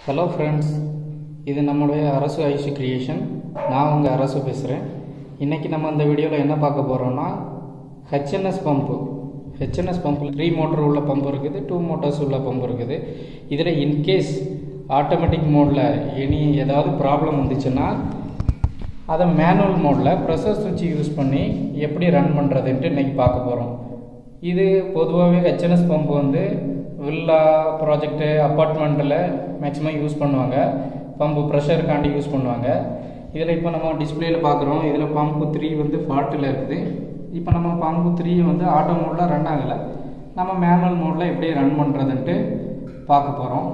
hello friends இது நம்மளுடைய அரசு ஐசி கிரியேஷன் நான் உங்கள் அரசு பேசுகிறேன் இன்றைக்கி நம்ம இந்த வீடியோவில் என்ன பார்க்க போகிறோம்னா ஹெச்என்எஸ் பம்பு ஹெச்என்எஸ் பம்பில் த்ரீ மோட்டர் உள்ள பம்பு இருக்குது டூ மோட்டர்ஸ் உள்ள பம்பு இருக்குது இதில் இன்கேஸ் ஆட்டோமேட்டிக் மோடில் எனி ஏதாவது ப்ராப்ளம் வந்துச்சுன்னா அதை மேனுவல் மோடில் ப்ரெஷர் சுவிட்ச் யூஸ் பண்ணி எப்படி ரன் பண்ணுறதுன்ட்டு இன்றைக்கி பார்க்க போகிறோம் இது பொதுவாகவே ஹெச்என்எஸ் பம்பு வந்து வில்லா ப்ராஜெக்ட்டு அப்பார்ட்மெண்ட்டில் மேக்ஸிமம் யூஸ் பண்ணுவாங்க பம்பு ப்ரெஷருக்காண்டி யூஸ் பண்ணுவாங்க இதில் இப்போ நம்ம டிஸ்பிளேயில் பார்க்குறோம் இதில் பம்பு த்ரீ வந்து ஃபால்ட்டில் இருக்குது இப்போ நம்ம பம்பு த்ரீ வந்து ஆட்டோ மோடில் ரன் ஆகலை நம்ம மேனுவல் மோடில் எப்படி ரன் பண்ணுறதுன்ட்டு பார்க்க போகிறோம்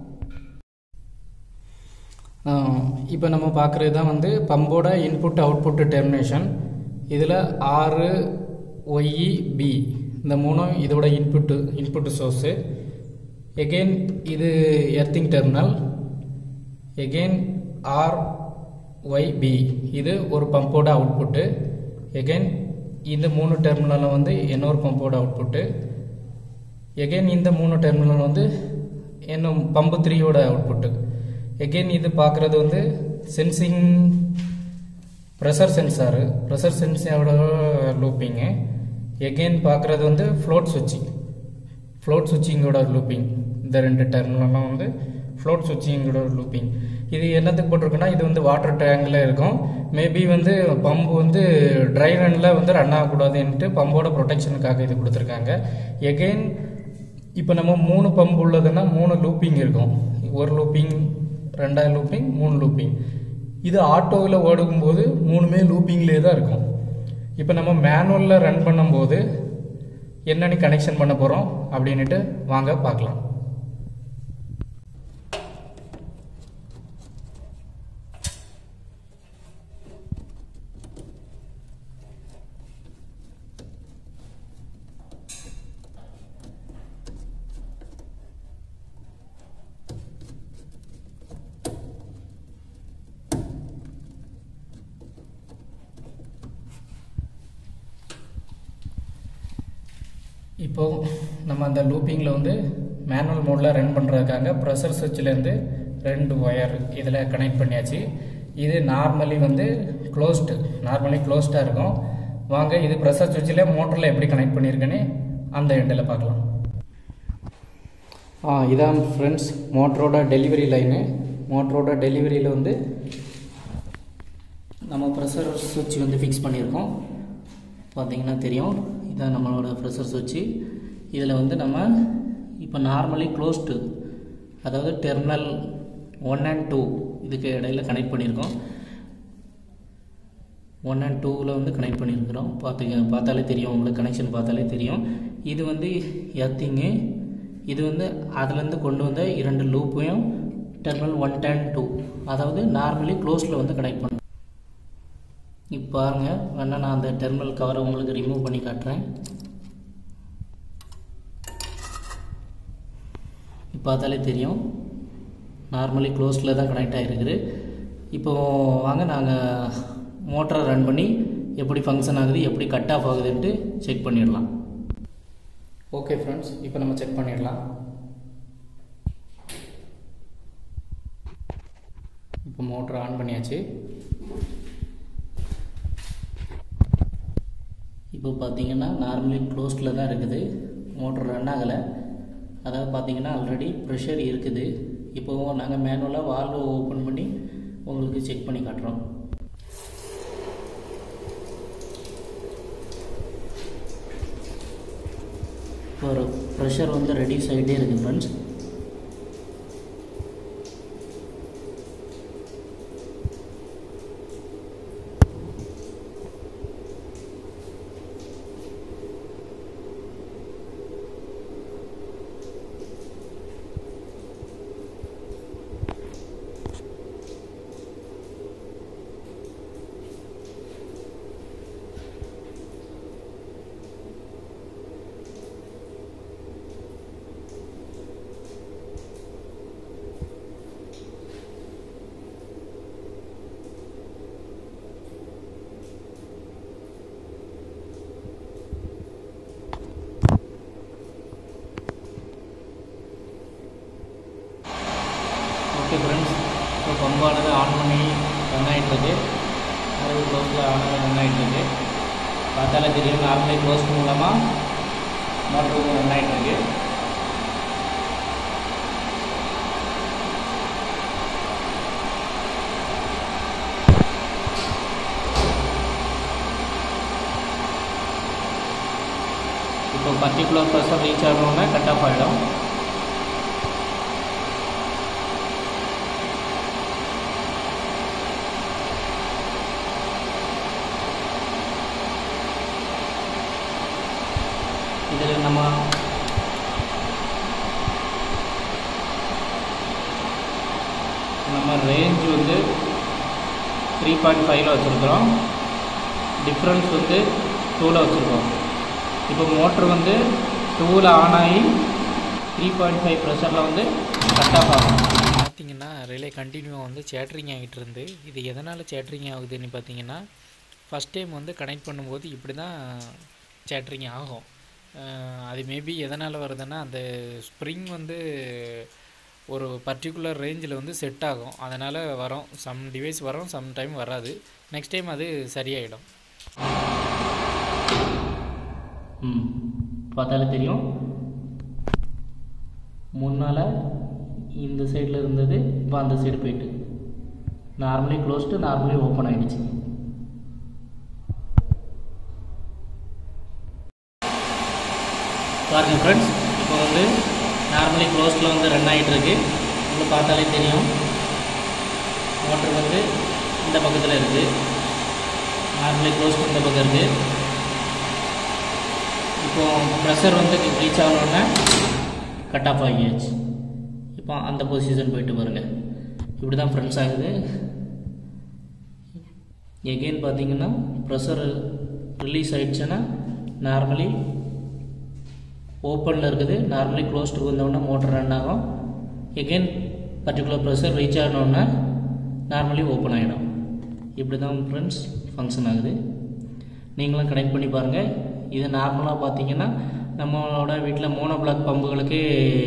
இப்போ நம்ம பார்க்குறது தான் வந்து பம்போட இன்புட் அவுட்புட் டெர்மினேஷன் இதில் ஆறு ஒய்இ பி இந்த மூணும் இதோட இன்புட்டு இன்புட் சோர்ஸு எகெயின் இது earthing terminal again R Y B இது ஒரு பம்போட அவுட்புட்டு எகெயின் இந்த மூணு டெர்மினலும் வந்து இன்னொரு பம்போட அவுட்புட்டு எகெயின் இந்த மூணு டெர்மினல் வந்து இன்னும் பம்பு த்ரீயோட அவுட்புட்டு எகெயின் இது பார்க்குறது வந்து சென்சிங் ப்ரெஷர் சென்சாரு ப்ரெஷர் சென்சாரோட லூப்பிங்கு எகெயின் பார்க்குறது வந்து ஃப்ளோட் சுவிட்சிங் ஃப்ளோட் சுவிட்சிங்கோட லூப்பிங் இந்த ரெண்டு டெர்மினலும் வந்து ஃப்ளோட் சுவிட்சிங்கோட லூப்பிங் இது என்னத்துக்கு போட்டிருக்குன்னா இது வந்து வாட்டர் டேங்கில் இருக்கும் மேபி வந்து பம்பு வந்து ட்ரை ரனில் வந்து ரன் ஆகக்கூடாதுன்ட்டு பம்போட ப்ரொடெக்ஷனுக்காக இது கொடுத்துருக்காங்க எகெயின் இப்போ நம்ம மூணு பம்பு உள்ளதுன்னா மூணு லூப்பிங் இருக்கும் ஒரு லூப்பிங் ரெண்டாவது லூப்பிங் மூணு லூப்பிங் இது ஆட்டோவில் ஓடும்போது மூணுமே லூப்பிங்லேயே தான் இருக்கும் இப்போ நம்ம மேனுவலில் ரன் பண்ணும்போது என்னென்னு கனெக்ஷன் பண்ண போகிறோம் அப்படின்ட்டு வாங்க பார்க்கலாம் இப்போது நம்ம அந்த லூப்பிங்கில் வந்து மேனுவல் மோடில் ரன் பண்ணுறதுக்காக ப்ரெஷர் சுவிட்சிலேருந்து ரெண்டு ஒயர் இதில் கனெக்ட் பண்ணியாச்சு இது நார்மலி வந்து க்ளோஸ்டு நார்மலி க்ளோஸ்டாக இருக்கும் வாங்க இது ப்ரெஷர் சுவிட்சில் மோட்டரில் எப்படி கனெக்ட் பண்ணியிருக்கேன்னு அந்த எண்டில் பார்க்கலாம் ஆ இதான் ஃப்ரெண்ட்ஸ் மோட்டரோட டெலிவரி லைனு மோட்டரோட டெலிவரியில் வந்து நம்ம ப்ரெஷர் சுவிட்ச் வந்து ஃபிக்ஸ் பண்ணியிருக்கோம் பார்த்தீங்கன்னா தெரியும் இதான் நம்மளோட ப்ரெஷர் சுவிட்சு இதில் வந்து நம்ம இப்போ நார்மலி க்ளோஸ்டு அதாவது டெர்மினல் ஒன் அண்ட் டூ இதுக்கு இடையில் கனெக்ட் பண்ணியிருக்கோம் ஒன் அண்ட் டூவில் வந்து கனெக்ட் பண்ணியிருக்கிறோம் பார்த்து பார்த்தாலே தெரியும் உங்களுக்கு கனெக்ஷன் பார்த்தாலே தெரியும் இது வந்து எர்த்திங்கு இது வந்து அதுலேருந்து கொண்டு வந்த இரண்டு லூப்பையும் டெர்மினல் ஒன் டென் டூ அதாவது நார்மலி க்ளோஸில் வந்து கனெக்ட் பண்ணுறோம் இப்போ பாருங்கள் வேணால் நான் அந்த டெர்மினல் கவரை உங்களுக்கு ரிமூவ் பண்ணி காட்டுறேன் இப்போ பார்த்தாலே தெரியும் நார்மலி க்ளோஸில் தான் கனெக்ட் ஆகிருக்குது இப்போ வாங்க நாங்கள் மோட்டரை ரன் பண்ணி எப்படி ஃபங்க்ஷன் ஆகுது எப்படி கட் ஆஃப் ஆகுதுன்ட்டு செக் பண்ணிடலாம் ஓகே ஃப்ரெண்ட்ஸ் இப்போ நம்ம செக் பண்ணிடலாம் இப்போ மோட்டர் ஆன் பண்ணியாச்சு இப்போ பார்த்தீங்கன்னா நார்மலி க்ளோஸ்டில் தான் இருக்குது மோட்டர் ரன் ஆகலை அதாவது பார்த்தீங்கன்னா ஆல்ரெடி ப்ரெஷர் இருக்குது இப்போ நாங்கள் மேனுவலாக வால்வு ஓப்பன் பண்ணி உங்களுக்கு செக் பண்ணி காட்டுறோம் ஒரு ப்ரெஷர் வந்து ரெடியூஸ் ஆகிட்டே இருக்குது ஃப்ரெண்ட்ஸ் ஓகே ஃப்ரெண்ட்ஸ் இப்போ பம்பானது ஆன் பண்ணி ரன் ஆகிட்டுருக்கு அறுபது க்ளோஸில் ஆன் ஆகி ரன் ஆகிட்டுருக்கு பார்த்தாலே தெரியும் நார்மலி க்ளோஸ் மூலமாக மோட்டர் ரன் ஆகிட்டுருக்கு இப்போ பர்டிகுலர் ப்ரெஷர் ரீச் ஆகணுன்னா கட் ஆஃப் ஆகிடும் இதில் நம்ம நம்ம ரேஞ்ச் வந்து த்ரீ பாயிண்ட் ஃபைவ்ல வச்சுருக்குறோம் டிஃப்ரென்ஸ் வந்து டூவில் வச்சுருக்கோம் இப்போ மோட்ரு வந்து டூவில் ஆன் ஆகி த்ரீ பாயிண்ட் ஃபைவ் ப்ரெஷரில் வந்து கட் ஆஃப் ஆகும் பார்த்தீங்கன்னா ரிலே கண்டினியூவாக வந்து சேட்ரிங் ஆகிட்டு இருந்து இது எதனால் சேட்ரிங் ஆகுதுன்னு பார்த்தீங்கன்னா ஃபஸ்ட் டைம் வந்து கனெக்ட் பண்ணும்போது இப்படி தான் சேட்ரிங் ஆகும் அஹ் அது மேபி எதனால் வருதுன்னா அந்த ஸ்ப்ரிங் வந்து ஒரு பர்டிகுலர் ரேஞ்சில் வந்து செட் ஆகும் அதனால் வரும் சம் டிவைஸ் வரும் சம் டைம் வராது நெக்ஸ்ட் டைம் அது சரியாயிடும் ம் பார்த்தாலே தெரியும் முன்னால் இந்த சைடில் இருந்தது இப்போ அந்த சைடு போயிட்டு நார்மலி க்ளோஸ்டு நார்மலி ஓப்பன் ஆகிடுச்சு பாருங்க ஃப்ரெண்ட்ஸ் இப்போ வந்து நார்மலி க்ளோஸ்டில் வந்து ரன் ஆகிட்டு இருக்கு உங்களுக்கு பார்த்தாலே தெரியும் மோட்டர் வந்து இந்த பக்கத்தில் இருக்குது நார்மலி க்ளோஸ் இந்த பக்கம் இருக்குது இப்போ ப்ரெஷர் வந்து ரீச் ஆகணுன்னா கட் ஆஃப் ஆகியாச்சு இப்போ அந்த பொசிஷன் போயிட்டு பாருங்க இப்படி தான் ஃப்ரெண்ட்ஸ் ஆகுது எகெயின் பார்த்தீங்கன்னா ப்ரெஷர் ரிலீஸ் ஆயிடுச்சுன்னா நார்மலி ஓப்பனில் இருக்குது நார்மலி க்ளோஸ்டு வந்தோடனே மோட்டர் ரன் ஆகும் எகெயின் பர்டிகுலர் ப்ரெஷர் ரீச் ஆகணுன்னா நார்மலி ஓப்பன் ஆகிடும் இப்படி தான் ஃப்ரெண்ட்ஸ் ஃபங்க்ஷன் ஆகுது நீங்களும் கனெக்ட் பண்ணி பாருங்கள் இது நார்மலாக பார்த்தீங்கன்னா நம்மளோட வீட்டில் மோனோ பிளாக் பம்புகளுக்கு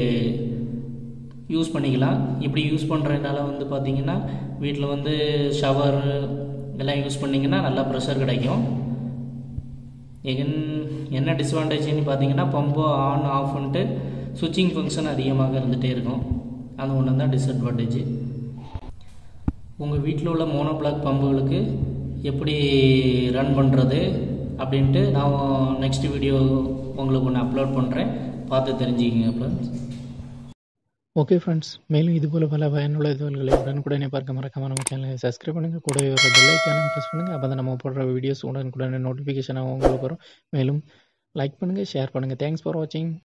யூஸ் பண்ணிக்கலாம் இப்படி யூஸ் பண்ணுறதுனால வந்து பார்த்தீங்கன்னா வீட்டில் வந்து ஷவர் இதெல்லாம் யூஸ் பண்ணிங்கன்னா நல்லா ப்ரெஷர் கிடைக்கும் எகன் என்ன டிஸ்அட்வான்டேஜ்னு பார்த்தீங்கன்னா பம்பு ஆன் ஆஃப்ன்ட்டு சுவிட்சிங் ஃபங்க்ஷன் அதிகமாக இருந்துகிட்டே இருக்கும் அது ஒன்று தான் டிஸ்அட்வான்டேஜ் உங்கள் வீட்டில் உள்ள மோனோ பிளாக் பம்புகளுக்கு எப்படி ரன் பண்ணுறது அப்படின்ட்டு நான் நெக்ஸ்ட் வீடியோ உங்களுக்கு ஒன்று அப்லோட் பண்ணுறேன் பார்த்து தெரிஞ்சுக்கிங்க ஃப்ரெண்ட்ஸ் ஓகே ஃப்ரெண்ட்ஸ் மேலும் இதுபோல் பல பயனுள்ள தகவல்களை உடனுக்குடனே பார்க்க மறக்காம நம்ம சேனலை சப்ஸ்கிரைப் பண்ணுங்கள் கூடவே வர பெல் ஐக்கானும் ப்ரெஸ் பண்ணுங்கள் அப்போ தான் நம்ம போடுற வீடியோஸ் உடனுக்குடனே நோட்டிஃபிகேஷனாக உங்களுக்கு வரும் மேலும் லைக் பண்ணுங்கள் ஷேர் பண்ணுங்கள் தேங்க்ஸ் ஃபார் வாட்சிங்